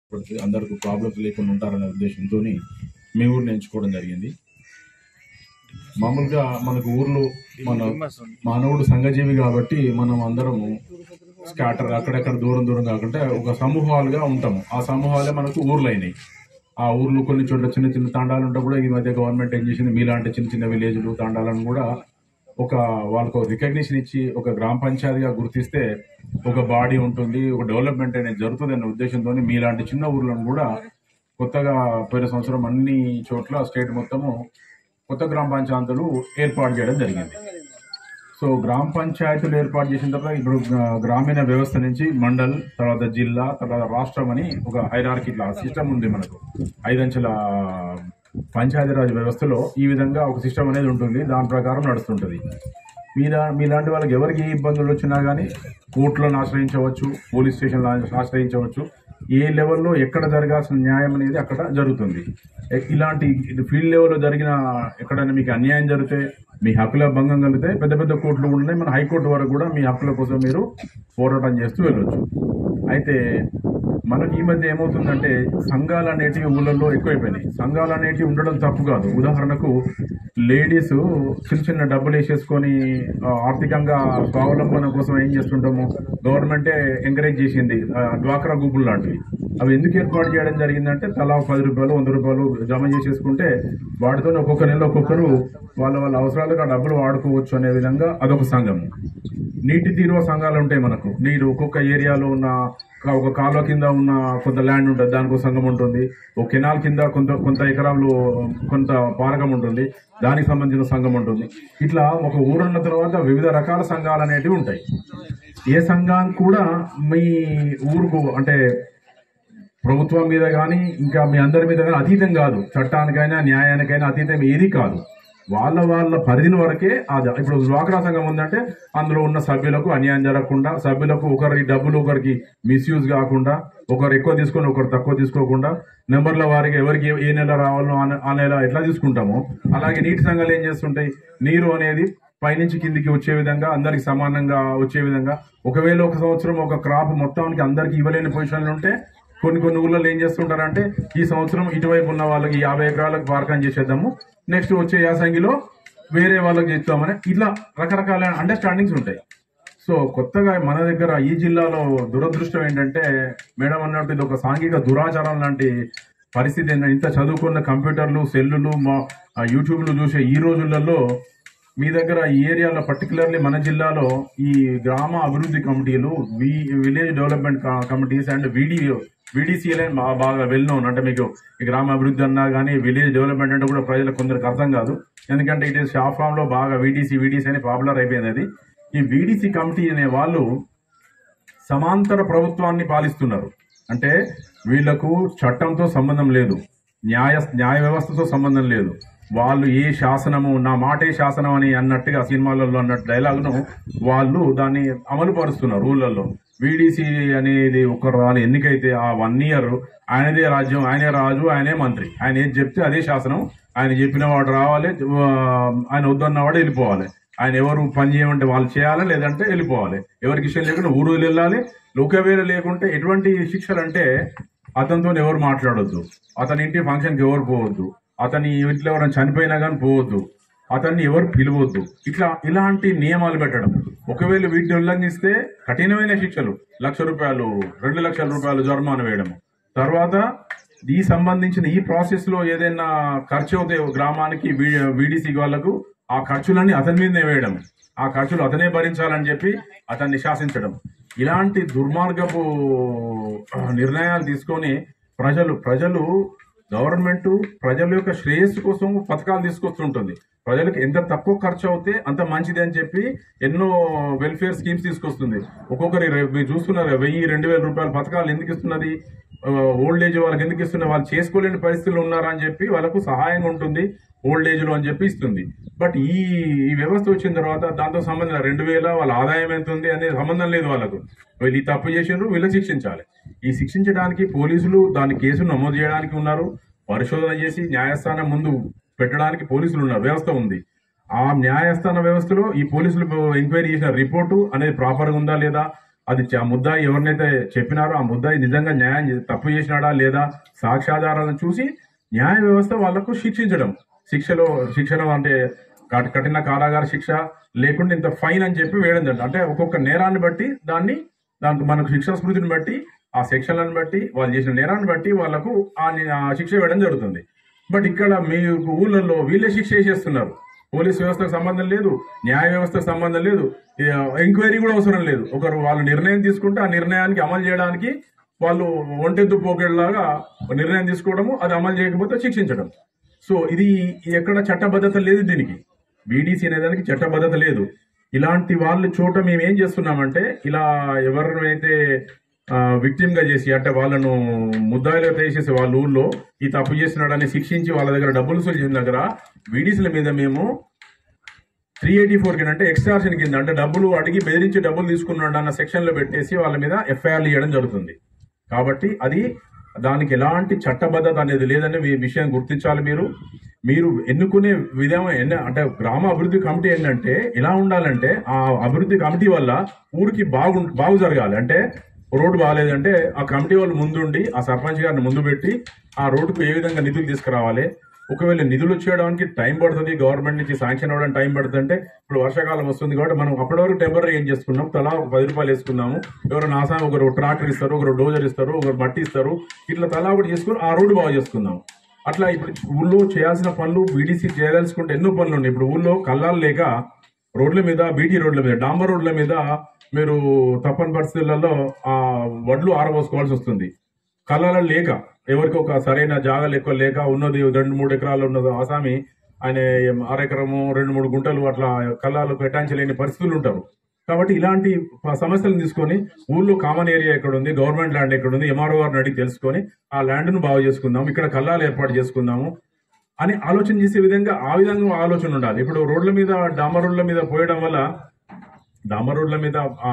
పడుతుంది అందరికి ప్రాబ్లమ్స్ లేకుండా ఉంటారనే ఉద్దేశంతో మీ ఊరిని ఎంచుకోవడం జరిగింది మామూలుగా మనకు ఊర్లో మన మానవుడు సంఘజీవి కాబట్టి మనం అందరము స్కాటర్ అక్కడెక్కడ దూరం దూరం కాకుండా ఒక సమూహాలుగా ఉంటాము ఆ సమూహాలే మనకు ఊర్లు అయినాయి ఆ ఊర్లు కొన్ని చోట్ల చిన్న చిన్న తాండాలు ఉంటే కూడా ఈ మధ్య గవర్నమెంట్ ఏం చేసింది మీలాంటి చిన్న చిన్న విలేజ్లు తాండాలను కూడా ఒక వాళ్ళకు రికగ్నిషన్ ఇచ్చి ఒక గ్రామ పంచాయతీగా గుర్తిస్తే ఒక బాడీ ఉంటుంది ఒక డెవలప్మెంట్ అనేది జరుగుతుంది అనే ఉద్దేశంతో మీలాంటి చిన్న ఊర్లను కూడా కొత్తగా పోయిన సంవత్సరం అన్ని చోట్ల స్టేట్ మొత్తము కొత్త గ్రామ పంచాయతీలు ఏర్పాటు చేయడం జరిగింది సో గ్రామ పంచాయతీలు ఏర్పాటు చేసిన తర్వాత ఇప్పుడు గ్రా- గ్రామీణ వ్యవస్థ నుంచి మండల్ తర్వాత జిల్లా తర్వాత రాష్ట్రం అని ఒక హైరార్కి ఇట్లా సిస్టమ్ ఉంది మనకు ఐదంచెల పంచాయతీరాజ్ వ్యవస్థలో ఈ విధంగా ఒక సిస్టమ్ అనేది ఉంటుంది దాని ప్రకారం నడుస్తుంటుంది మీలా మీలాంటి వాళ్ళకి ఎవరికి ఏ ఇబ్బందులు వచ్చినా కానీ కోర్టులను ఆశ్రయించవచ్చు పోలీస్ స్టేషన్లో ఆశ్రయించవచ్చు ఏ లెవెల్లో ఎక్కడ జరగాల్సిన న్యాయం అనేది అక్కడ జరుగుతుంది ఎ- ఇలాంటి ఫీల్డ్ లెవెల్లో జరిగిన ఎక్కడైనా మీకు అన్యాయం జరిగితే మీ హక్కుల భంగం కలిగితే పెద్ద పెద్ద కోర్టులు కూడా ఉన్నాయి మన హైకోర్టు వరకు కూడా మీ హక్కుల కోసం మీరు పోరాటం చేస్తూ వెళ్ళొచ్చు అయితే మనకి ఈ మధ్య ఏమవుతుందంటే సంఘాలు అనేటివి ఊళ్ళల్లో ఎక్కువైపోయినాయి సంఘాలు అనేటివి ఉండడం తప్పు కాదు ఉదాహరణకు లేడీస్ చిన్న చిన్న డబ్బులు వేసేసుకొని ఆ, ఆర్థికంగా స్వావలంబన కోసం ఏం చేస్తుంటాము గవర్నమెంటే ఎంకరేజ్ చేసింది ఆ, డ్వాక్రా గ్రూపులు లాంటివి అవి ఎందుకు ఏర్పాటు చేయడం జరిగిందంటే తలా పది రూపాయలు వంద రూపాయలు జమ చేసేసుకుంటే వాటితో ఒక్కొక్క నెల ఒక్కొక్కరు వాళ్ళ వాళ్ళ అవసరాలకు ఆ డబ్బులు వాడుకోవచ్చు అనే విధంగా అదొక సంఘం నీటి తీరువ సంఘాలు ఉంటాయి మనకు నీరు ఒక్కొక్క ఏరియాలో ఉన్న కా- ఒక కాలువ కింద ఉన్న కొంత ల్యాండ్ ఉంటుంది దానికి ఒక సంఘం ఉంటుంది ఒక కెనాల్ కింద కొంత కొంత ఎకరాలు కొంత పారకం ఉంటుంది దానికి సంబంధించిన సంఘం ఉంటుంది ఇట్లా ఒక ఊరున్న తర్వాత వివిధ రకాల సంఘాలు అనేటివి ఉంటాయి ఏ సంఘానికి కూడా మీ ఊరుకు అంటే ప్రభుత్వం మీద కానీ ఇంకా మీ అందరి మీద కానీ అతీతం కాదు చట్టానికైనా న్యాయానికైనా అతీతం ఏది కాదు వాళ్ళ వాళ్ళ పరిధిని వరకే అది ఇప్పుడు డ్వాక్రా సంఘం ఉందంటే అందులో ఉన్న సభ్యులకు అన్యాయం జరగకుండా సభ్యులకు ఒకరి డబ్బులు ఒకరికి మిస్యూజ్ కాకుండా ఒకరు ఎక్కువ తీసుకొని ఒకరు తక్కువ తీసుకోకుండా నెంబర్ల వారికి ఎవరికి ఏ- ఏ నెల రావాలో ఆ నె- ఆ నెల ఎట్లా తీసుకుంటామో అలాగే నీటి సంఘాలు ఏం చేస్తుంటాయి నీరు అనేది పైనుంచి కిందికి వచ్చే విధంగా అందరికి సమానంగా వచ్చే విధంగా ఒకవేళ ఒక సంవత్సరం ఒక క్రాప్ మొత్తానికి అందరికి ఇవ్వలేని పొజిషన్లు ఉంటే కొన్ని కొన్ని ఊళ్ళలో ఏం చేస్తుంటారంటే ఈ సంవత్సరం ఇటువైపు ఉన్న వాళ్ళకి యాభై ఎకరాలకు పార్కం చేసేద్దాము నెక్స్ట్ వచ్చే యాసంగిలో వేరే వాళ్ళకి ఇస్తామని ఇట్లా రకరకాల అండర్స్టాండింగ్స్ ఉంటాయి సో కొత్తగా మన దగ్గర ఈ జిల్లాలో దురదృష్టం ఏంటంటే మేడం అన్నట్టు ఇది ఒక సాంఘిక దురాచారం లాంటి పరిస్థితి ఏంటంటే ఇంత చదువుకున్న కంప్యూటర్లు సెల్లులు మా ఆ యూట్యూబ్లు చూసే ఈ రోజులలో మీ దగ్గర ఈ ఏరియాలో పర్టికులర్లీ మన జిల్లాలో ఈ గ్రామ అభివృద్ధి కమిటీలు వి విలేజ్ డెవలప్మెంట్ క- కమిటీస్ అండ్ వీడియో వీడీసీఎల్ అని బా- బాగా వెల్ నోన్ అంటే మీకు ఈ గ్రామ అభివృద్ధి అన్నా కానీ విలేజ్ డెవలప్మెంట్ అంటే కూడా ప్రజలకు కొందరికి అర్థం కాదు ఎందుకంటే ఇట్ ఈస్ షార్ట్ ఫామ్ లో బాగా వీడీసీ వీడీసీ అని పాపులర్ అయిపోయింది అది ఈ వీడీసీ కమిటీ అనే వాళ్ళు సమాంతర ప్రభుత్వాన్ని పాలిస్తున్నారు అంటే వీళ్లకు చట్టంతో సంబంధం లేదు న్యాయ న్యాయ వ్యవస్థతో సంబంధం లేదు వాళ్ళు ఏ శాసనము నా మాటే శాసనం అని అన్నట్టుగా సినిమాలలో అన్నట్టు డైలాగ్ను వాళ్ళు దాన్ని అమలు పరుస్తున్నారు ఊళ్ళల్లో వీడీసీ అనేది ఒక రాని ఎన్నికైతే ఆ వన్ ఇయర్ ఆయనదే రాజ్యం ఆయనే రాజు ఆయనే మంత్రి ఆయన ఏది చెప్తే అదే శాసనం ఆయన చెప్పిన వాడు రావాలి ఆ, ఆయన వద్దన్నవాడు వెళ్ళిపోవాలి ఆయన ఎవరు పని చేయమంటే వాళ్ళు చేయాలి లేదంటే వెళ్ళిపోవాలి ఎవరికి ఇష్టం లేకుండా ఊరు వదిలి వెళ్ళాలి ఒకవేళ లేకుంటే ఎటువంటి శిక్షలు అంటే అతనితో ఎవరు మాట్లాడొద్దు అతని ఇంటి ఫంక్షన్కి ఎవరు పోవద్దు అతని ఇంట్లో ఎవరైనా చనిపోయినా కానీ పోవద్దు అతన్ని ఎవరు పిలవద్దు ఇట్లా ఇలాంటి నియమాలు పెట్టడం ఒకవేళ వీటిని ఉల్లంఘిస్తే కఠినమైన శిక్షలు లక్ష రూపాయలు రెండు లక్షల రూపాయలు జరిమానా వేయడం తర్వాత ఈ సంబంధించిన ఈ ప్రాసెస్ లో ఏదైనా ఖర్చు అవుతే గ్రామానికి వీడీసీ వాళ్ళకు ఆ ఖర్చులన్నీ అతని మీదనే వేయడం ఆ ఖర్చులు అతనే భరించాలని చెప్పి అతన్ని శాసించడం ఇలాంటి దుర్మార్గపు ఆ, నిర్ణయాలు తీసుకొని ప్రజలు ప్రజలు గవర్నమెంట్ ప్రజల యొక్క శ్రేయస్సు కోసం పథకాలు తీసుకొస్తుంటుంది ప్రజలకు ఎంత తక్కువ ఖర్చు అవుతే అంత మంచిది అని చెప్పి ఎన్నో వెల్ఫేర్ స్కీమ్స్ తీసుకొస్తుంది ఒక్కొక్కరి రె- మీరు చూస్తున్నారు వెయ్యి రెండు వేల రూపాయల పథకాలు ఎందుకు ఇస్తున్నది ఓల్డ్ ఏజ్ వాళ్ళకి ఎందుకు ఇస్తున్నారు వాళ్ళు చేసుకోలేని పరిస్థితులు ఉన్నారా అని చెప్పి వాళ్ళకు సహాయంగా ఉంటుంది ఓల్డ్ ఏజ్ లో అని చెప్పి ఇస్తుంది బట్ ఈ ఈ వ్యవస్థ వచ్చిన తర్వాత దాంతో సంబంధం రెండు వేల వాళ్ళ ఆదాయం ఎంత ఉంది అనేది సంబంధం లేదు వాళ్ళకు వీళ్ళు ఈ తప్పు చేసినారు వీళ్ళు శిక్షించాలి ఈ శిక్షించడానికి పోలీసులు దాని కేసు నమోదు చేయడానికి ఉన్నారు పరిశోధన చేసి న్యాయస్థానం ముందు పెట్టడానికి పోలీసులు ఉన్నారు వ్యవస్థ ఉంది ఆ న్యాయస్థాన వ్యవస్థలో ఈ పోలీసులు ఎంక్వైరీ చేసిన రిపోర్టు అనేది ప్రాపర్ గా ఉందా లేదా అది చ- ఆ ముద్దాయి ఎవరినైతే చెప్పినారో ఆ ముద్దాయి నిజంగా న్యాయం చే- తప్పు చేసినాడా లేదా సాక్ష్యాధారాలను చూసి న్యాయ వ్యవస్థ వాళ్లకు శిక్షించడం శిక్షలో శిక్షలో అంటే కఠ- కఠిన కారాగార శిక్ష లేకుండా ఇంత ఫైన్ అని చెప్పి వేయడం జరుగుతుంది అంటే ఒక్కొక్క నేరాన్ని బట్టి దాన్ని దానికి మనకు శిక్షా స్మృతిని బట్టి ఆ సెక్షన్లను బట్టి వాళ్ళు చేసిన నేరాన్ని బట్టి వాళ్ళకు ఆ ని- ఆ శిక్ష వేయడం జరుగుతుంది బట్ ఇక్కడ మీ ఊళ్ళల్లో వీళ్ళే శిక్ష చేసేస్తున్నారు పోలీస్ వ్యవస్థకు సంబంధం లేదు న్యాయ వ్యవస్థకు సంబంధం లేదు ఎంక్వైరీ కూడా అవసరం లేదు ఒకరు వాళ్ళు నిర్ణయం తీసుకుంటే ఆ నిర్ణయానికి అమలు చేయడానికి వాళ్ళు ఒంటెద్దు పోకేళ్ళలాగా నిర్ణయం తీసుకోవడము అది అమలు చేయకపోతే శిక్షించడం సో ఇది ఎక్కడ చట్టబద్ధత లేదు దీనికి బీడీసీ అనేదానికి చట్టబద్ధత లేదు ఇలాంటి వాళ్ళ చోట మేము ఏం చేస్తున్నామంటే ఇలా ఎవరినైతే విక్టిమ్ గా చేసి అంటే వాళ్ళను ముద్దాయిలుగా తీసేసి వాళ్ళ ఊళ్ళో ఈ తప్పు చేసినాడని శిక్షించి వాళ్ళ దగ్గర డబ్బులు వసూలు చేసిన దగ్గర బీడీసీల మీద మేము త్రీ ఎయిటీ ఫోర్ కింద అంటే ఎక్స్ట్రాషన్ కింద అంటే డబ్బులు అడిగి బెదిరించి డబ్బులు తీసుకున్నాడు అన్న సెక్షన్ లో పెట్టేసి వాళ్ళ మీద ఎఫ్ఐఆర్లు ఇవ్వడం జరుగుతుంది కాబట్టి అది దానికి ఎలాంటి చట్టబద్ధత అనేది లేదని మీ విషయం గుర్తించాలి మీరు మీరు ఎన్నుకునే విధం ఎన్న- అంటే గ్రామ అభివృద్ధి కమిటీ ఏంటంటే ఎలా ఉండాలంటే ఆ అభివృద్ధి కమిటీ వల్ల ఊరికి బాగు బాగు జరగాలి అంటే రోడ్డు బాగాలేదంటే ఆ కమిటీ వాళ్ళు ముందుండి ఆ సర్పంచ్ గారిని ముందు పెట్టి ఆ రోడ్డుకు ఏ విధంగా నిధులు తీసుకురావాలి ఒకవేళ నిధులు వచ్చేయడానికి టైం పడుతుంది గవర్నమెంట్ నుంచి శాంక్షన్ అవ్వడానికి టైం పడుతుంది అంటే ఇప్పుడు వర్షాకాలం వస్తుంది కాబట్టి మనం అప్పటి వరకు టెంపరీ ఏం చేసుకున్నాం తలా ఒక పది రూపాయలు వేసుకున్నాము ఎవరు నాసాం ఒకరు ట్రాక్టర్ ఇస్తారు ఒకరు డోజర్ ఇస్తారు ఒకరు మట్టి ఇస్తారు ఇట్లా తలా ఒకటి చేసుకుని ఆ రోడ్డు బాగు చేసుకుందాం అట్లా ఇప్పుడు ఊళ్ళో చేయాల్సిన పనులు బీడీసీ చేయదలుచుకుంటే ఎన్నో పనులు ఉన్నాయి ఇప్పుడు ఊళ్ళో కళ్ళాలు లేక రోడ్ల మీద బీటీ రోడ్ల మీద డాంబర్ రోడ్ల మీద మీరు తప్పని పరిస్థితులలో ఆ వడ్లు ఆరబోసుకోవాల్సి వస్తుంది కళ్ళాలు లేక ఎవరికి ఒక సరైన జాగాలు ఎక్కువ లేక ఉన్నది రెండు మూడు ఎకరాలు ఉన్నది ఆసామి ఆయన అరెకరము రెండు మూడు గుంటలు అట్లా కళ్ళాలు కేటాయించలేని పరిస్థితులు ఉంటారు కాబట్టి ఇలాంటి ప- సమస్యలను తీసుకొని ఊళ్ళో కామన్ ఏరియా ఎక్కడ ఉంది గవర్నమెంట్ ల్యాండ్ ఎక్కడ ఉంది ఎంఆర్ఓ గారిని అడిగి తెలుసుకొని ఆ ల్యాండ్ ను బాగు చేసుకుందాం ఇక్కడ కళ్ళాలు ఏర్పాటు చేసుకుందాము అని ఆలోచన చేసే విధంగా ఆ విధంగా ఆలోచన ఉండాలి ఇప్పుడు రోడ్ల మీద డాంబర్ రోడ్ల మీద పోయడం వల్ల డాంబర్ రోడ్ల మీద ఆ,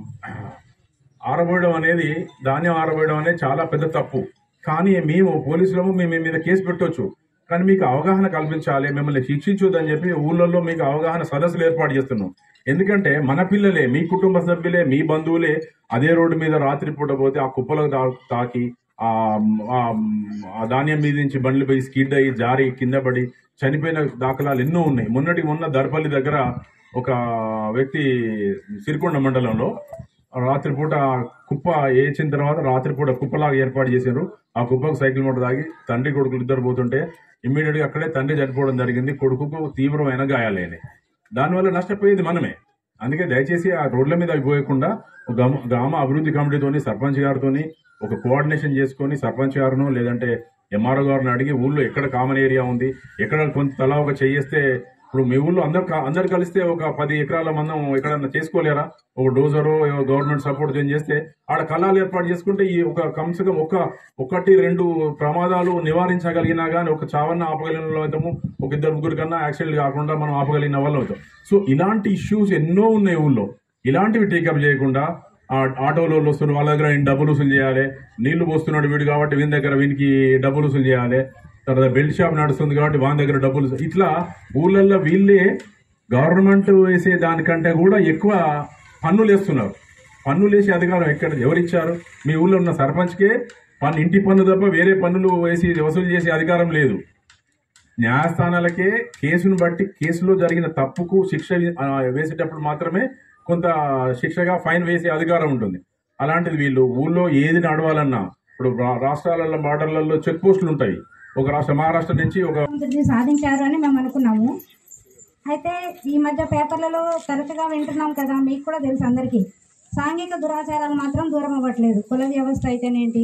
ఆరబోయడం అనేది ధాన్యం ఆరబోయడం అనేది చాలా పెద్ద తప్పు కానీ మేము పోలీసులము మేము మీ మీద కేసు పెట్టొచ్చు కానీ మీకు అవగాహన కల్పించాలి మిమ్మల్ని శిక్షించొద్దని చెప్పి ఊళ్ళల్లో మీకు అవగాహన సదస్సులు ఏర్పాటు చేస్తున్నాం ఎందుకంటే మన పిల్లలే మీ కుటుంబ సభ్యులే మీ బంధువులే అదే రోడ్డు మీద రాత్రి పూట పోతే ఆ కుప్పలకు తా- తాకి ఆ ఆ ఆ ధాన్యం మీద నుంచి బండ్లు పోయి స్కిడ్ అయ్యి జారి కింద పడి చనిపోయిన దాఖలాలు ఎన్నో ఉన్నాయి మొన్నటికి మొన్న దర్పల్లి దగ్గర ఒక వ్యక్తి సిరికొండ మండలంలో రాత్రిపూట కుప్ప వేసిన తర్వాత రాత్రిపూట కుప్పలాగా ఏర్పాటు చేశారు ఆ కుప్పకు సైకిల్ మోటార్ తాగి తండ్రి కొడుకులు ఇద్దరు పోతుంటే ఇమ్మీడియట్ గా అక్కడే తండ్రి చనిపోవడం జరిగింది కొడుకుకు తీవ్రమైన గాయాలైనాయి దానివల్ల నష్టపోయేది మనమే అందుకే దయచేసి ఆ రోడ్ల మీద అవి పోయకుండా ఒక గ్రామ- గ్రామ అభివృద్ధి కమిటీతోని సర్పంచ్ గారితోని ఒక కోఆర్డినేషన్ చేసుకొని సర్పంచ్ గారును లేదంటే ఎంఆర్ఓ గారిని అడిగి ఊళ్ళో ఎక్కడ కామన్ ఏరియా ఉంది ఎక్కడ కొంత తలా ఒక చేస్తే ఇప్పుడు మీ ఊళ్ళో అందరు క- అందరు కలిస్తే ఒక పది ఎకరాల మందం ఎక్కడన్నా చేసుకోలేరా ఒక డోజరో గవర్నమెంట్ సపోర్ట్ చేస్తే ఆడ కళాలు ఏర్పాటు చేసుకుంటే ఈ ఒక కమ్సకం ఒక ఒకటి రెండు ప్రమాదాలు నివారించగలిగినా గానీ ఒక చావన్న ఆపగలిగిన వాళ్ళు అవుతాము ఒక ఇద్దరు ముగ్గురు కన్నా యాక్సిడెంట్ కాకుండా మనం ఆపగలిగిన వాళ్ళు అవుతాం సో ఇలాంటి ఇష్యూస్ ఎన్నో ఉన్నాయి ఊళ్ళో ఇలాంటివి టేకప్ చేయకుండా ఆ ఆటోలో వస్తున్న వాళ్ళ దగ్గర ఈయన డబ్బులు వసూలు చేయాలి నీళ్లు పోస్తున్నాడు వీడు కాబట్టి వీని దగ్గర వీనికి డబ్బులు వసూలు చేయాలి తర్వాత బెల్ట్ షాప్ నడుస్తుంది కాబట్టి వాని దగ్గర డబ్బులు వసూలు- ఇట్లా ఊళ్ళల్లో వీళ్ళే గవర్నమెంట్ వేసే దానికంటే కూడా ఎక్కువ పన్నులు వేస్తున్నారు పన్నులు వేసే అధికారం ఎక్కడ ఎవరిచ్చారు మీ ఊళ్ళో ఉన్న సర్పంచ్కే పన్ను ఇంటి పన్ను తప్ప వేరే పన్నులు వేసి వసూలు చేసే అధికారం లేదు న్యాయస్థానాలకే కేసును బట్టి కేసులో జరిగిన తప్పుకు శిక్ష ఆ, వేసేటప్పుడు మాత్రమే కొంత శిక్షగా ఫైన్ వేసే అధికారం ఉంటుంది అలాంటిది వీళ్ళు ఊళ్ళో ఏది నడవాలన్నా ఇప్పుడు రా- రాష్ట్రాలలో బార్డర్లలో చెక్ పోస్టులు ఉంటాయి ఒక రాష్ట్ర మహారాష్ట్ర నుంచి ఒక అభివృద్ధి సాధించారు అని మేము అనుకున్నాము అయితే ఈ మధ్య పేపర్లలో తరచుగా వింటున్నాం కదా మీకు కూడా తెలుసు అందరికీ సాంఘిక దురాచారాలు మాత్రం దూరం అవ్వట్లేదు కుల వ్యవస్థ అయితేనేంటి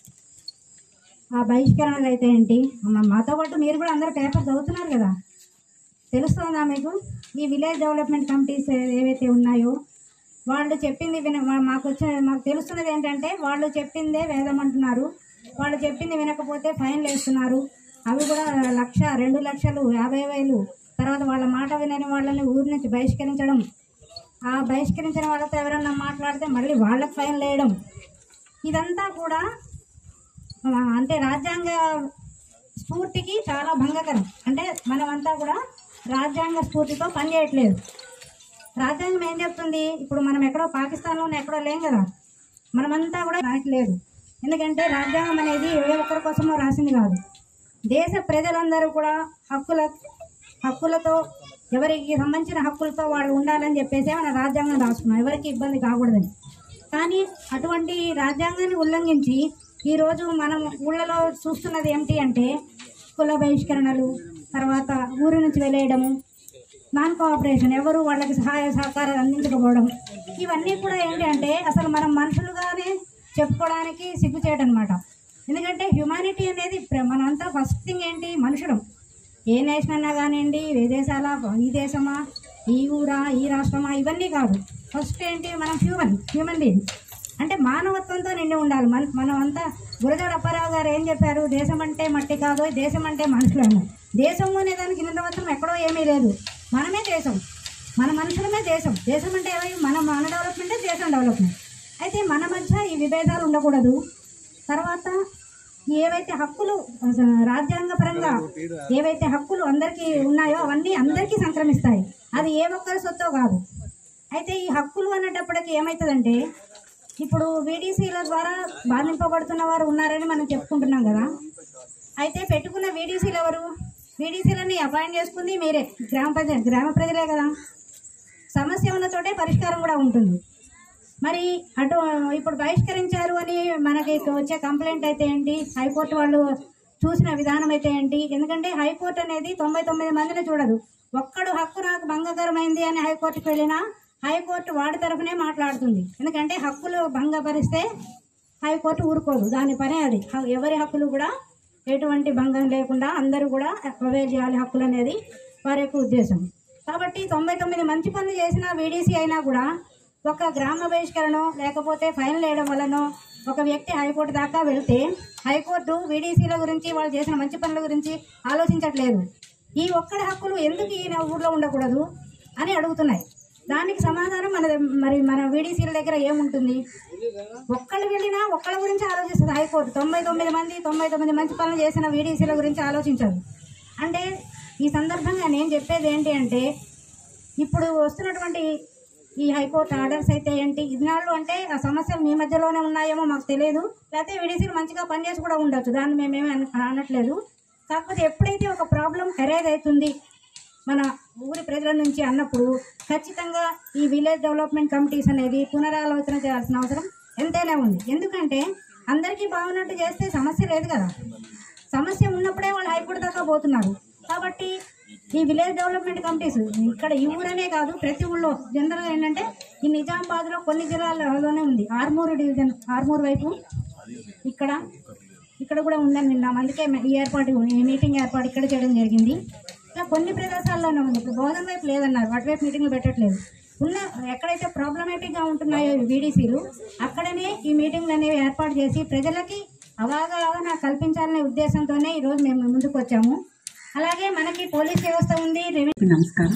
ఆ బహిష్కరణలు అయితే ఏంటి మా- మాతో పాటు మీరు కూడా అందరు పేపర్ చదువుతున్నారు కదా తెలుస్తుందా మీకు ఈ విలేజ్ డెవలప్మెంట్ కమిటీస్ ఏ- ఏవైతే ఉన్నాయో వాళ్ళు చెప్పింది విన మా- మాకు వచ్చే మాకు తెలుస్తున్నది ఏంటంటే వాళ్ళు చెప్పిందే వేదం అంటున్నారు వాళ్ళు చెప్పింది వినకపోతే ఫైన్లు వేస్తున్నారు అవి కూడా లక్ష రెండు లక్షలు యాభై వేలు తర్వాత వాళ్ళ మాట వినని వాళ్ళని ఊరి నుంచి బహిష్కరించడం ఆ బహిష్కరించిన వాళ్ళతో ఎవరన్నా మాట్లాడితే మళ్ళీ వాళ్ళకి ఫైన్ వేయడం ఇదంతా కూడా ఆ, అంటే రాజ్యాంగ స్ఫూర్తికి చాలా భంగకరం అంటే మనమంతా కూడా రాజ్యాంగ స్ఫూర్తితో పనిచేయట్లేదు రాజ్యాంగం ఏం చెప్తుంది ఇప్పుడు మనం ఎక్కడో పాకిస్తాన్లో ఎక్కడో లేం కదా మనమంతా కూడా మనకి లేదు ఎందుకంటే రాజ్యాంగం అనేది ఏ ఒక్కరి కోసమో రాసింది కాదు దేశ ప్రజలందరూ కూడా హక్కుల హక్కులతో ఎవరికి సంబంధించిన హక్కులతో వాళ్ళు ఉండాలని చెప్పేసి మన రాజ్యాంగం రాసుకున్నాం ఎవరికి ఇబ్బంది కాకూడదని కానీ అటువంటి రాజ్యాంగాన్ని ఉల్లంఘించి ఈరోజు మనం ఊళ్ళలో చూస్తున్నది ఏమిటి అంటే కుల బహిష్కరణలు తర్వాత ఊరి నుంచి వెళ్ళేయడము నాన్ కోఆపరేషన్ ఎవరు వాళ్ళకి సహాయ సహకారాలు అందించకపోవడం ఇవన్నీ కూడా ఏంటి అంటే అసలు మనం మనుషులుగానే చెప్పుకోవడానికి సిగ్గుచేయడం అనమాట ఎందుకంటే హ్యుమానిటీ అనేది ప్ర- మనంతా ఫస్ట్ థింగ్ ఏంటి మనుషులం ఏ నేషన్ అన్నా కానివ్వండి ఏ దేశాల ఈ దేశమా ఈ ఊరా ఈ రాష్ట్రమా ఇవన్నీ కాదు ఫస్ట్ ఏంటి మనం హ్యూమన్ హ్యూమన్ బీయింగ్ అంటే మానవత్వంతో నిండి ఉండాలి మన మనం అంతా గురజాడ అప్పారావు గారు ఏం చెప్పారు దేశం అంటే మట్టి కాదు దేశం అంటే మనుషులు అన్నారు దేశము అనే దానికి నిందవత్వం ఎక్కడో ఏమీ లేదు మనమే దేశం మన మనుషులమే దేశం దేశం అంటే ఏమై మన మన డెవలప్మెంటే దేశం డెవలప్మెంట్ అయితే మన మధ్య ఈ విభేదాలు ఉండకూడదు తర్వాత ఏవైతే హక్కులు అసలు రాజ్యాంగపరంగా ఏవైతే హక్కులు అందరికీ ఉన్నాయో అవన్నీ అందరికీ సంక్రమిస్తాయి అది ఏ ఒక్కరి సొత్తో కాదు అయితే ఈ హక్కులు అనేటప్పటికి ఏమవుతుందంటే ఇప్పుడు వీడీసీల ద్వారా బాధింపబడుతున్న వారు ఉన్నారని మనం చెప్పుకుంటున్నాం కదా అయితే పెట్టుకున్న వీడీసీలు ఎవరు వీడీసీలని అపాయింట్ చేసుకుంది మీరే గ్రామ ప్రజ గ్రామ ప్రజలే కదా సమస్య ఉన్న చోటే పరిష్కారం కూడా ఉంటుంది మరి అటు ఇప్పుడు బహిష్కరించారు అని మనకి వచ్చే కంప్లైంట్ అయితే ఏంటి హైకోర్టు వాళ్ళు చూసిన విధానం అయితే ఏంటి ఎందుకంటే హైకోర్టు అనేది తొంభై తొమ్మిది మందిని చూడదు ఒక్కడు హక్కు నాకు భంగకరమైంది అని హైకోర్టుకి వెళ్ళినా హైకోర్టు వాడి తరఫునే మాట్లాడుతుంది ఎందుకంటే హక్కులు భంగపరిస్తే హైకోర్టు ఊరుకోదు దాని పనే అది హ- ఎవరి హక్కులు కూడా ఎటువంటి భంగం లేకుండా అందరూ కూడా ప్రొవైడ్ చేయాలి హక్కులు అనేది వారి యొక్క ఉద్దేశం కాబట్టి తొంభై తొమ్మిది మంచి పనులు చేసిన వీడీసీ అయినా కూడా ఒక గ్రామ బహిష్కరణ లేకపోతే ఫైన్ వేయడం వలనో ఒక వ్యక్తి హైకోర్టు దాకా వెళ్తే హైకోర్టు వీడీసీల గురించి వాళ్ళు చేసిన మంచి పనుల గురించి ఆలోచించట్లేదు ఈ ఒక్కడి హక్కులు ఎందుకు ఈ ఊర్లో ఉండకూడదు అని అడుగుతున్నాయి దానికి సమాధానం మన మరి మన వీడీసీల దగ్గర ఏముంటుంది ఒక్కళ్ళు వెళ్ళినా ఒక్కళ్ళ గురించి ఆలోచిస్తుంది హైకోర్టు తొంభై తొమ్మిది మంది తొంభై తొమ్మిది మంచి పనులు చేసిన వీడీసీల గురించి ఆలోచించదు అంటే ఈ సందర్భంగా నేను చెప్పేది ఏంటి అంటే ఇప్పుడు వస్తున్నటువంటి ఈ హైకోర్టు ఆర్డర్స్ అయితే ఏంటి ఇన్నాళ్ళు అంటే ఆ సమస్యలు మీ మధ్యలోనే ఉన్నాయేమో మాకు తెలియదు లేకపోతే విడిసీలు మంచిగా పనిచేసి కూడా ఉండొచ్చు దాన్ని మేమేమి అన- అనట్లేదు కాకపోతే ఎప్పుడైతే ఒక ప్రాబ్లం అరైజ్ అవుతుంది మన ఊరి ప్రజల నుంచి అన్నప్పుడు ఖచ్చితంగా ఈ విలేజ్ డెవలప్మెంట్ కమిటీస్ అనేది పునరాలోచన చేయాల్సిన అవసరం ఎంతైనా ఉంది ఎందుకంటే అందరికీ బాగున్నట్టు చేస్తే సమస్య లేదు కదా సమస్య ఉన్నప్పుడే వాళ్ళు హైకోర్టు దాకా పోతున్నారు కాబట్టి ఈ విలేజ్ డెవలప్మెంట్ కమిటీస్ ఇక్కడ ఈ ఊరనే కాదు ప్రతి ఊళ్ళో జనరల్గా ఏంటంటే ఈ నిజామాబాద్లో కొన్ని జిల్లాలలోనే ఉంది ఆర్మూరు డివిజన్ ఆర్మూరు వైపు ఇక్కడ ఇక్కడ కూడా ఉందని విన్నాం అందుకే ఈ ఏర్పాటు ఈ మీటింగ్ ఏర్పాటు ఇక్కడ చేయడం జరిగింది ఇలా కొన్ని ప్రదేశాల్లోనే ఉంది ఇప్పుడు బోధన వైపు లేదన్నారు వాటి వైపు మీటింగ్లు పెట్టట్లేదు ఉన్న ఎక్కడైతే ప్రాబ్లమేటిక్గా ఉంటున్నాయో వీడీసీలు అక్కడనే ఈ మీటింగ్లు అనేవి ఏర్పాటు చేసి ప్రజలకి అవగాహన కల్పించాలనే ఉద్దేశంతోనే ఈరోజు మేము ముందుకు వచ్చాము అలాగే మనకి పోలీస్ వ్యవస్థ ఉంది రెవెన్యూ నమస్కారం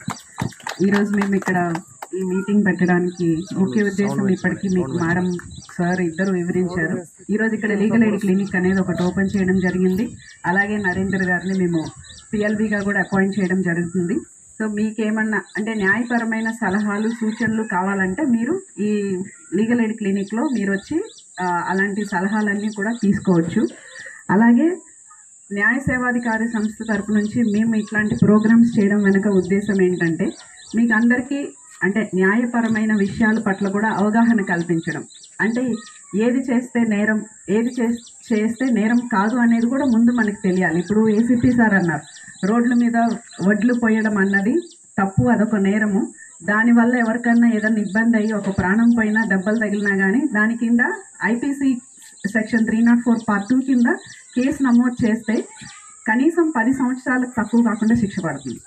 ఈరోజు మేము ఇక్కడ ఈ మీటింగ్ పెట్టడానికి ముఖ్య ఉద్దేశం ఇప్పటికీ మీకు మేడం సార్ ఇద్దరు వివరించారు ఈరోజు ఇక్కడ లీగల్ ఎయిడ్ క్లినిక్ అనేది ఒకటి ఓపెన్ చేయడం జరిగింది అలాగే నరేందర్ గారిని మేము పిఎల్బిగా కూడా అపాయింట్ చేయడం జరుగుతుంది సో మీకేమన్నా అంటే న్యాయపరమైన సలహాలు సూచనలు కావాలంటే మీరు ఈ లీగల్ ఎయిడ్ క్లినిక్లో మీరు వచ్చి ఆ, అలాంటి సలహాలన్నీ కూడా తీసుకోవచ్చు అలాగే న్యాయ సేవాధికారి సంస్థ తరపు నుంచి మేము ఇట్లాంటి ప్రోగ్రామ్స్ చేయడం వెనుక ఉద్దేశం ఏంటంటే మీకు అందరికీ అంటే న్యాయపరమైన విషయాల పట్ల కూడా అవగాహన కల్పించడం అంటే ఏది చేస్తే నేరం ఏది చేస్- చేస్తే నేరం కాదు అనేది కూడా ముందు మనకు తెలియాలి ఇప్పుడు ఏసీపీ సార్ అన్నారు రోడ్ల మీద వడ్లు పోయడం అన్నది తప్పు అదొక నేరము దానివల్ల ఎవరికన్నా ఏదైనా ఇబ్బంది అయ్యి ఒక ప్రాణం పోయినా దెబ్బలు తగిలినా కానీ దాని కింద IPC section three not four part two కింద కేసు నమోదు చేస్తే కనీసం పది సంవత్సరాలకు తక్కువ కాకుండా శిక్ష పడుతుంది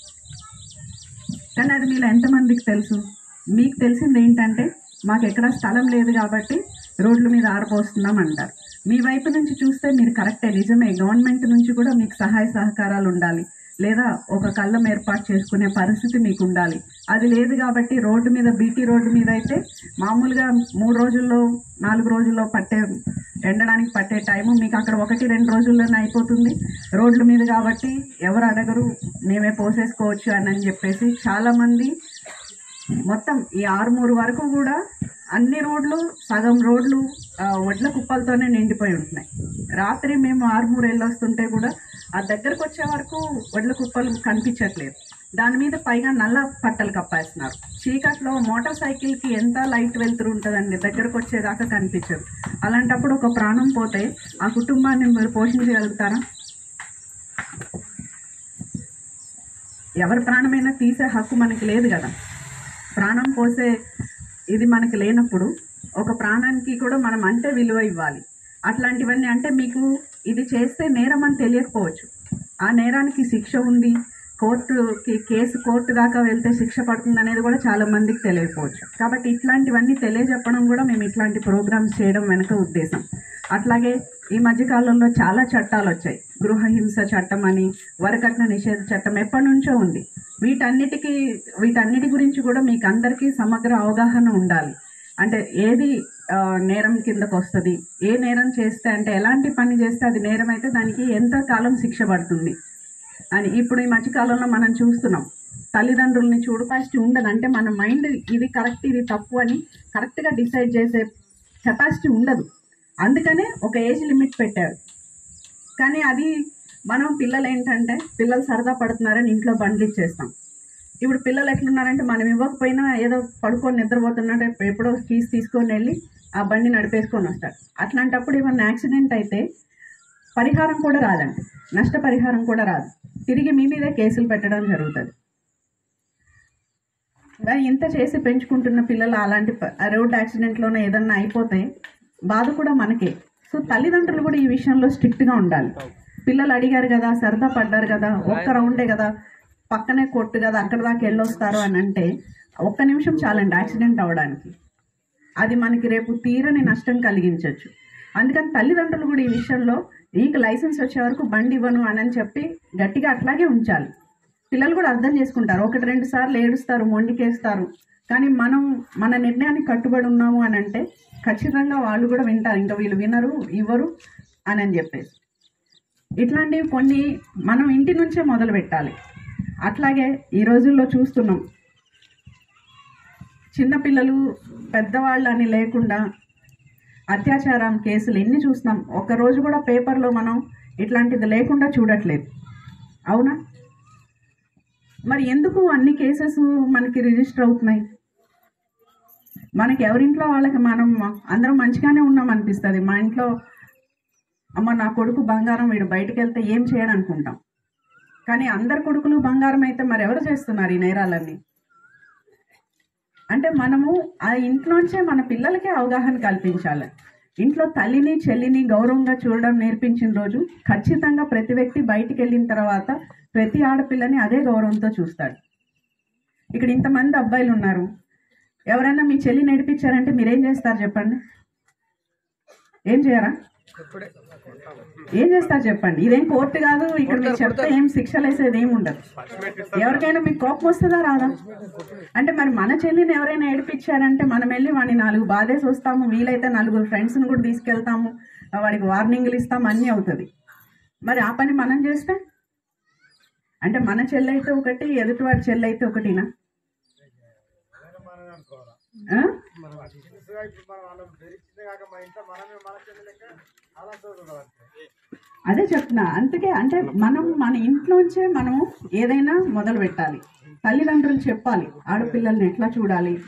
కానీ అది మీలో ఎంతమందికి తెలుసు మీకు తెలిసింది ఏంటంటే మాకు ఎక్కడ స్థలం లేదు కాబట్టి రోడ్ల మీద ఆరబోస్తున్నాం అంటారు మీ వైపు నుంచి చూస్తే మీరు కరెక్టే నిజమే గవర్నమెంట్ నుంచి కూడా మీకు సహాయ సహకారాలు ఉండాలి లేదా ఒక కళ్ళం ఏర్పాటు చేసుకునే పరిస్థితి మీకు ఉండాలి అది లేదు కాబట్టి రోడ్డు మీద బీటీ రోడ్డు మీద అయితే మామూలుగా మూడు రోజుల్లో నాలుగు రోజుల్లో పట్టే ఎండడానికి పట్టే టైము మీకు అక్కడ ఒకటి రెండు రోజుల్లోనే అయిపోతుంది రోడ్ల మీద కాబట్టి ఎవరు అడగరు మేమే పోసేసుకోవచ్చు అని అని చెప్పేసి చాలామంది మొత్తం ఈ ఆరుమూరు వరకు కూడా అన్ని రోడ్లు సగం రోడ్లు ఆ, వడ్ల కుప్పలతోనే నిండిపోయి ఉంటున్నాయి రాత్రి మేము ఆరుమూరు వెళ్ళొస్తుంటే కూడా ఆ దగ్గరకు వచ్చే వరకు వడ్ల కుప్పలు కనిపించట్లేదు దాని మీద పైగా నల్ల పట్టలు కప్పేస్తున్నారు చీకట్లో మోటార్ సైకిల్కి ఎంత లైట్ వెళ్తురు ఉంటుందండి దగ్గరకు వచ్చేదాకా కనిపించదు అలాంటప్పుడు ఒక ప్రాణం పోతే ఆ కుటుంబాన్ని మీరు పోషించగలుగుతారా ఎవరి ప్రాణమైనా తీసే హక్కు మనకి లేదు కదా ప్రాణం పోసే ఇది మనకి లేనప్పుడు ఒక ప్రాణానికి కూడా మనం అంటే విలువ ఇవ్వాలి అట్లాంటివన్నీ అంటే మీకు ఇది చేస్తే నేరం అని తెలియకపోవచ్చు ఆ నేరానికి శిక్ష ఉంది కోర్టుకి కేసు కోర్టు దాకా వెళ్తే శిక్ష పడుతుంది అనేది కూడా చాలా మందికి తెలియకపోవచ్చు కాబట్టి ఇట్లాంటివన్నీ తెలియజెప్పడం కూడా మేము ఇట్లాంటి ప్రోగ్రామ్స్ చేయడం వెనుక ఉద్దేశం అట్లాగే ఈ మధ్యకాలంలో చాలా చట్టాలు వచ్చాయి గృహహింస చట్టం అని వరకట్న నిషేధ చట్టం ఎప్పటి నుంచో ఉంది వీటన్నిటికీ వీటన్నిటి గురించి కూడా మీకు అందరికీ సమగ్ర అవగాహన ఉండాలి అంటే ఏది ఆ, నేరం కిందకు వస్తుంది ఏ నేరం చేస్తే అంటే ఎలాంటి పని చేస్తే అది నేరం అయితే దానికి ఎంత కాలం శిక్ష పడుతుంది అని ఇప్పుడు ఈ మధ్యకాలంలో మనం చూస్తున్నాం తల్లిదండ్రుల్ని చూడపాస్ట్ ఉండదు అంటే మన మైండ్ ఇది కరెక్ట్ ఇది తప్పు అని కరెక్ట్గా డిసైడ్ చేసే కెపాసిటీ ఉండదు అందుకనే ఒక ఏజ్ లిమిట్ పెట్టారు కానీ అది మనం పిల్లలు ఏంటంటే పిల్లలు సరదా పడుతున్నారని ఇంట్లో బండ్లు ఇచ్చేస్తాం ఇప్పుడు పిల్లలు ఎట్లున్నారంటే మనం ఇవ్వకపోయినా ఏదో పడుకొని నిద్రపోతున్నట్టు ఎప్పుడో కీస్ తీసుకొని వెళ్ళి ఆ బండి నడిపేసుకొని వస్తారు అట్లాంటప్పుడు ఏమన్నా యాక్సిడెంట్ అయితే పరిహారం కూడా రాదండి నష్టపరిహారం కూడా రాదు తిరిగి మీ మీదే కేసులు పెట్టడం జరుగుతుంది మరి ఇంత చేసి పెంచుకుంటున్న పిల్లలు అలాంటి ప- ఆ రోడ్ యాక్సిడెంట్లోనే ఏదన్నా అయిపోతే బాధ కూడా మనకే సో తల్లిదండ్రులు కూడా ఈ విషయంలో స్ట్రిక్ట్గా ఉండాలి పిల్లలు అడిగారు కదా సరదా పడ్డారు కదా ఒక్క రౌండే కదా పక్కనే కొట్టు కదా అక్కడ దాకా వెళ్ళొస్తారు అని అంటే ఒక్క నిమిషం చాలండి యాక్సిడెంట్ అవ్వడానికి అది మనకి రేపు తీరని నష్టం కలిగించవచ్చు అందుకని తల్లిదండ్రులు కూడా ఈ విషయంలో నీకు లైసెన్స్ వచ్చే వరకు బండి ఇవ్వను అని చెప్పి గట్టిగా అట్లాగే ఉంచాలి పిల్లలు కూడా అర్థం చేసుకుంటారు ఒకటి రెండు సార్లు ఏడుస్తారు మొండికేస్తారు కానీ మనం మన నిర్ణయానికి కట్టుబడి ఉన్నాము అని అంటే ఖచ్చితంగా వాళ్ళు కూడా వింటారు ఇంకా వీళ్ళు వినరు ఇవ్వరు అని అని చెప్పేసి ఇట్లాంటివి కొన్ని మనం ఇంటి నుంచే మొదలు పెట్టాలి అట్లాగే ఈ రోజుల్లో చూస్తున్నాం చిన్నపిల్లలు పెద్దవాళ్ళు అని లేకుండా అత్యాచారం కేసులు ఎన్ని చూస్తున్నాం ఒక రోజు కూడా పేపర్లో మనం ఇట్లాంటిది లేకుండా చూడట్లేదు అవునా మరి ఎందుకు అన్ని కేసెస్ మనకి రిజిస్టర్ అవుతున్నాయి మనకి ఎవరింట్లో వాళ్ళకి మనం అందరం మంచిగానే ఉన్నాం అనిపిస్తుంది మా ఇంట్లో అమ్మ నా కొడుకు బంగారం వీడు బయటకు వెళ్తే ఏం చేయడు అనుకుంటాం కానీ అందరు కొడుకులు బంగారం అయితే మరి ఎవరు చేస్తున్నారు ఈ నేరాలన్నీ అంటే మనము ఆ ఇంట్లోంచే మన పిల్లలకే అవగాహన కల్పించాలి ఇంట్లో తల్లిని చెల్లిని గౌరవంగా చూడడం నేర్పించిన రోజు ఖచ్చితంగా ప్రతి వ్యక్తి బయటికి వెళ్ళిన తర్వాత ప్రతి ఆడపిల్లని అదే గౌరవంతో చూస్తాడు ఇక్కడ ఇంతమంది అబ్బాయిలు ఉన్నారు ఎవరైనా మీ చెల్లి నడిపించారంటే మీరేం చేస్తారు చెప్పండి ఏం చేయరా ఏం చేస్తారు చెప్పండి ఇదేం కోర్టు కాదు ఇక్కడ మీరు చెప్తే ఏం శిక్షలు వేసేది ఏమి ఉండదు ఎవరికైనా మీకు కోపం వస్తుందా రాదా అంటే మరి మన చెల్లిని ఎవరైనా ఏడిపించారంటే మనం వెళ్ళి వాడిని నాలుగు బాధేసి వస్తాము వీలైతే నలుగురు ఫ్రెండ్స్ని కూడా తీసుకెళ్తాము వాడికి వార్నింగ్లు ఇస్తాము అన్నీ అవుతుంది మరి ఆ పని మనం చేస్తే అంటే మన చెల్లి అయితే ఒకటి ఎదుటివాడి చెల్లి అయితే ఒకటినా ఆ? అదే చెప్తున్నా అందుకే అంటే మనం మన ఇంట్లోంచే మనం ఏదైనా మొదలు పెట్టాలి తల్లిదండ్రులు చెప్పాలి ఆడపిల్లల్ని ఎట్లా చూడాలి